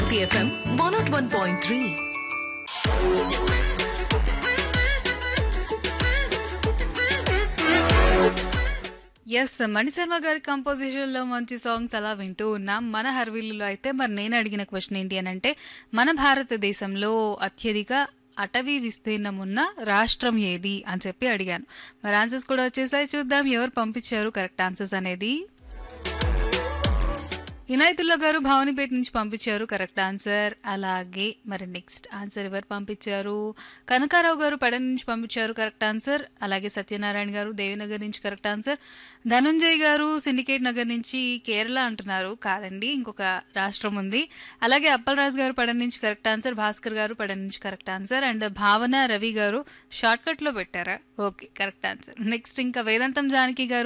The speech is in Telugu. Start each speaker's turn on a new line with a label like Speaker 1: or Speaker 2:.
Speaker 1: Bharati FM one nought one point three
Speaker 2: S Manisharma గారి కంపోజిషన్ లో మంచి సాంగ్స్ అలా వింటూ ఉన్నాం మన హర్విల్లులో అయితే మరి నేను అడిగిన క్వశ్చన్ ఏంటి అని అంటే మన భారతదేశంలో అత్యధిక అటవీ విస్తీర్ణం ఉన్న రాష్ట్రం ఏది అని చెప్పి అడిగాను మరి ఆన్సర్స్ కూడా వచ్చేసాయి చూద్దాం ఎవరు పంపించారు కరెక్ట్ ఆన్సర్స్ అనేది ఇనాయతుల్లా గారు భావనిపేట నుంచి పంపించారు కరెక్ట్ ఆన్సర్ అలాగే మరి నెక్స్ట్ ఆన్సర్ ఎవరు పంపించారు కనకారావు గారు పడ నుంచి పంపించారు కరెక్ట్ ఆన్సర్ అలాగే సత్యనారాయణ గారు దేవినగర్ నుంచి కరెక్ట్ ఆన్సర్ ధనుంజయ్ గారు సిండికేట్ నగర్ నుంచి కేరళ అంటున్నారు కాదండి ఇంకొక రాష్ట్రం ఉంది అలాగే అప్పలరాజు గారు పడ నుంచి కరెక్ట్ ఆన్సర్ భాస్కర్ గారు పడ నుంచి కరెక్ట్ ఆన్సర్ అండ్ భావన రవి గారు షార్ట్ కట్ లో పెట్టారా ఓకే కరెక్ట్ ఆన్సర్ నెక్స్ట్ ఇంకా వేదాంతం జానకి గారు